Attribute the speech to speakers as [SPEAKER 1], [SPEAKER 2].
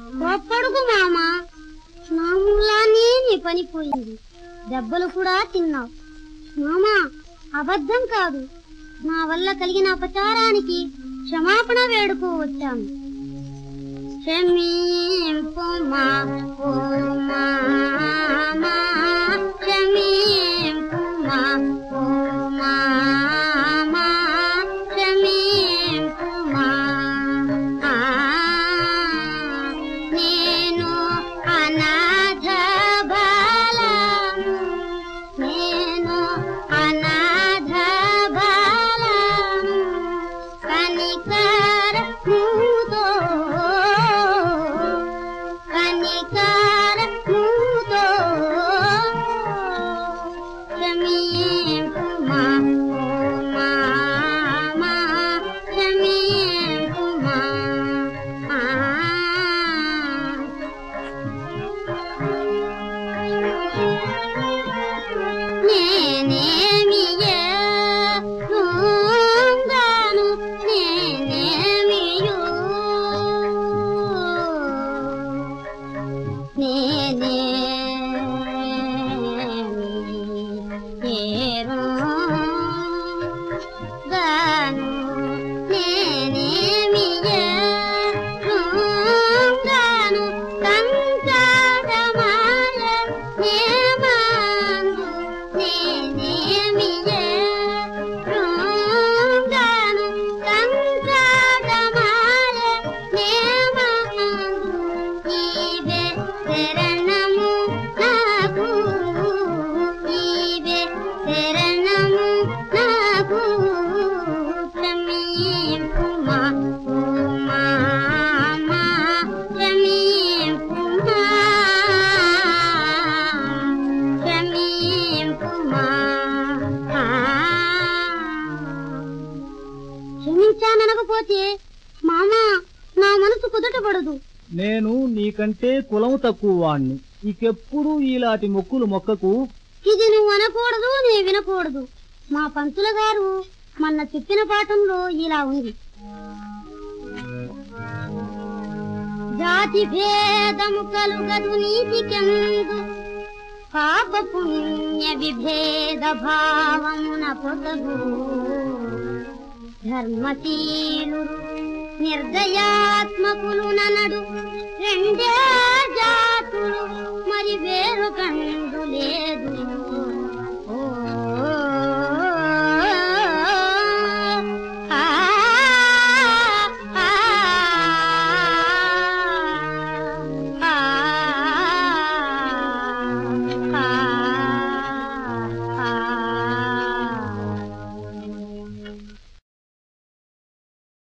[SPEAKER 1] కోప్పడుకు మామ నా మూలానే నీ పని పోయింది దెబ్బలు కూడా తిన్నావు మామ అబద్ధం కాదు నా వల్ల కలిగిన అపచారానికి క్షమాపణ వేడుకో వచ్చాను క్షమింపుమా ఓ మామా, క్షమింపుమా ఓ మామా, క్షమింపుమా. ఆ, నేను అనాథ బాలము, నేను అనాథ బాలము, కనికరముతో కనికరముతో క్షమింపుమా ఓ మామా, క్షమింపుమా. ఆ నేనేమియను నేనేమియు నేనేమియేరు గాను నేనేమియను గాను సంకటమాయ నేమందు నేనేమియను గాను సంకటమాయ నేమందు నీవే శరణము నాకు నీవే శరణము నాకు క్షమింపుమా ఓ మామా క్షమింపుమా క్షమింపుమా ఆ. క్షమించాననకపోతే మామా నా మనసు కుదుటపడదు
[SPEAKER 2] నేను నీకంటే కులం తక్కువ వాణ్ణి ఇకెప్పుడు ఇలాంటి మొక్కులు మొక్కకు
[SPEAKER 1] ఇది నువ్వు అనకూడదు నీ వినకూడదు మా పంతుల గారు మొన్న చెప్పిన పాఠంలో ఇలా ఉంది జాతి భేదము కలుగదు నీతికెందు పాప పుణ్య విభేద భావమున పొసగు ధర్మశీలు నిర్దయాత్మకులు ననడు